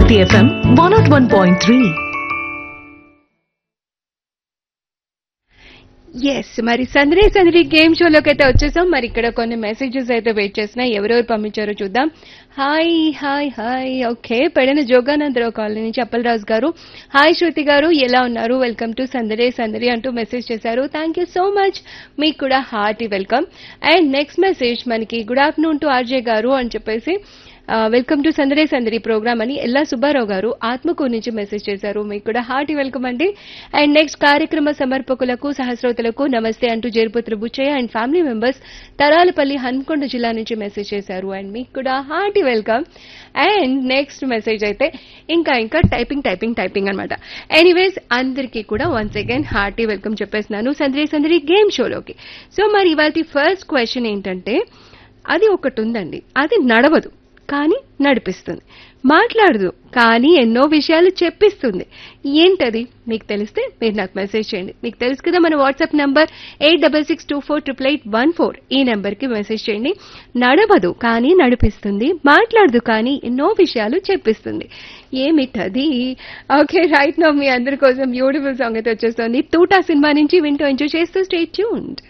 City FM 101.3. Yes మరి సందడి సందడి గేమ్ షోలోకి అయితే వచ్చేసాం మరి ఇక్కడ కొన్ని మెసేజెస్ అయితే వెయిట్ చేసినాయి ఎవరెవరు పంపించారో చూద్దాం హాయ్ హాయ్ హాయ్ ఓకే పెడిన జోగానందరావు కాలనీ నుంచి అప్పలరాజు గారు హాయ్ శృతి గారు ఎలా ఉన్నారు వెల్కమ్ టు సందడి సందడి అంటూ మెసేజ్ చేశారు థ్యాంక్ యూ సో మచ్ మీకు కూడా hearty welcome and next message మనకి good afternoon to RJ garu అని చెప్పేసి వెల్కమ్ టు సందడే సందడి ప్రోగ్రామ్ అని ఎల్లా సుబ్బారావు గారు ఆత్మకూరు నుంచి మెసేజ్ చేశారు మీకు కూడా హార్టీ వెల్కమ్ అండి అండ్ నెక్స్ట్ కార్యక్రమ సమర్పకులకు సహస్రోతులకు నమస్తే అంటూ Jeruputra Buchaiah and family members Tharalapalli Hanamkonda జిల్లా నుంచి మెసేజ్ చేశారు అండ్ మీకు కూడా hearty welcome and next message అయితే ఇంకా ఇంకా టైపింగ్ టైపింగ్ టైపింగ్ అనమాట ఎనీవేస్ అందరికీ కూడా వన్స్ అగైన్ హార్టీ వెల్కమ్ చెప్పేస్తున్నాను సందడి సందడి గేమ్ షోలోకి సో మరి ఇవాళ ఫస్ట్ క్వశ్చన్ ఏంటంటే అది ఒకటి ఉందండి అది నడవదు కానీ నడిపిస్తుంది మాట్లాడదు కానీ ఎన్నో విషయాలు చెప్పిస్తుంది ఏంటది మీకు తెలిస్తే మీరు నాకు మెసేజ్ చేయండి మీకు తెలుసు కదా మన WhatsApp number eight double six two four triple eight one four ఈ నెంబర్కి మెసేజ్ చేయండి నడవదు కానీ నడిపిస్తుంది మాట్లాడదు కానీ ఎన్నో విషయాలు చెప్పిస్తుంది ఏమిటది ఓకే రైట్ నో మీ అందరి కోసం బ్యూటిఫుల్ సాంగ్ అయితే వచ్చేస్తుంది తూటా సినిమా నుంచి వింటూ ఎంజాయ్ చేస్తూ స్టే ట్యూన్డ్